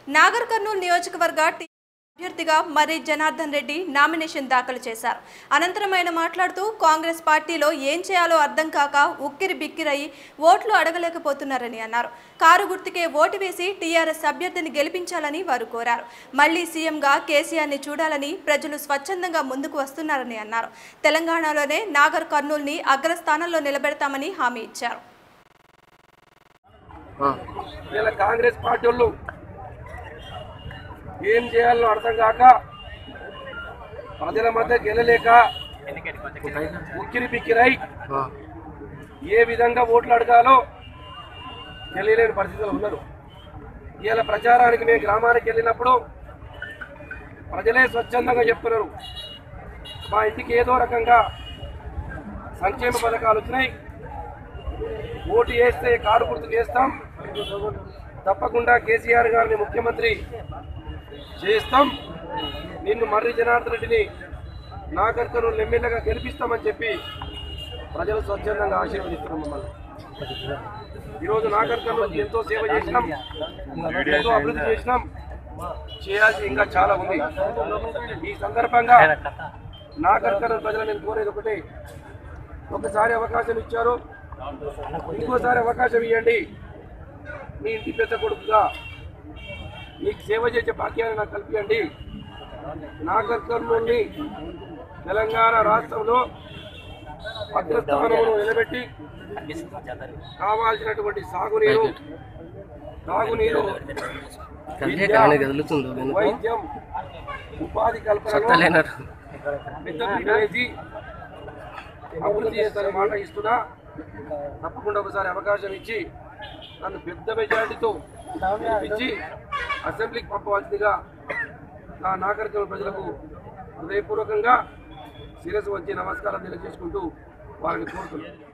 నాగర్ కర్నూలు నియోజకవర్గ టి- అభ్యర్థిగా మర్రి జనార్దన్ రెడ్డి నామినేషన్ దాఖలు చేశారు అనంతరం ఆయన మాట్లాడుతూ కాంగ్రెస్ పార్టీలో ఏం చేయాలో అర్థం కాక ఉక్కిరి బిక్కిరయి ఓట్లు అడగలేకపోతున్నారని అన్నారు కారు గుర్తుకే ఓటు వేసి టీఆర్ఎస్ అభ్యర్థిని గెలిపించాలని వారు కోరారు మళ్లీ సీఎంగా కేసీఆర్ని చూడాలని ప్రజలు స్వచ్ఛందంగా ముందుకు వస్తున్నారని అన్నారు తెలంగాణలోనే నాగర్ కర్నూల్ని అగ్రస్థానంలో నిలబెడతామని హామీ ఇచ్చారు వీళ్ళ కాంగ్రెస్ పార్టీ వాళ్ళు ఏం చేయాలో అర్థం కాక ప్రజల మధ్య గెలలేక ఉక్కిరి బిక్కిరై ఏ విధంగా ఓట్లు అడగాలో తెలియలేని పరిస్థితులు ఉన్నారు ఇవాళ ప్రచారానికి మేము గ్రామానికి వెళ్ళినప్పుడు ప్రజలే స్వచ్ఛందంగా చెప్తున్నారు మా ఇంటికి ఏదో రకంగా సంక్షేమ పథకాలు వచ్చినాయి ఓటు వేస్తే కారు గుర్తుకు వేస్తాం తప్పకుండా కేసీఆర్ గారిని ముఖ్యమంత్రి చేస్తాం నిన్ను మర్రి జనార్దన్ రెడ్డిని నాగర్కను ఎమ్మెల్యేగా గెలిపిస్తామని చెప్పి ప్రజలు స్వచ్ఛందంగా ఆశీర్వదిస్తున్నాం మమ్మల్ని ఈరోజు నాగర్కర్ను ఎంతో సేవ చేసినాం ఎంతో అభివృద్ధి చేసినాం చేయాల్సి ఇంకా చాలా ఉంది ఈ సందర్భంగా నాగర్కర్ను ప్రజలు నేను కోరేది ఒకటే ఒకసారి అవకాశం ఇచ్చారు ఇంకోసారి అవకాశం ఇవ్వండి మీ ఇంటి పెద్ద కొడుకుగా మీకు సేవ చేసే భాగ్యాన్ని నాకు కల్పించండి నాగర్ కర్నూలుని తెలంగాణ రాష్ట్రంలో అగ్రస్థానంలో నిలబెట్టి కావాల్సినటువంటి సాగునీరు తాగునీరు విద్య, వైద్యం ఉపాధి కల్పనలో పెద్ద పీట వేసి అభివృద్ధి చేస్తారని మాట ఇస్తున్నా తప్పకుండా ఒకసారి అవకాశం ఇచ్చి నన్ను పెద్ద మెజారిటీతో గెలిపించి అసెంబ్లీకి పంపవలసిందిగా నా నాగరికల ప్రజలకు హృదయపూర్వకంగా శిరస్సు వచ్చి నమస్కారం తెలియజేసుకుంటూ వారిని కోరుతున్నాను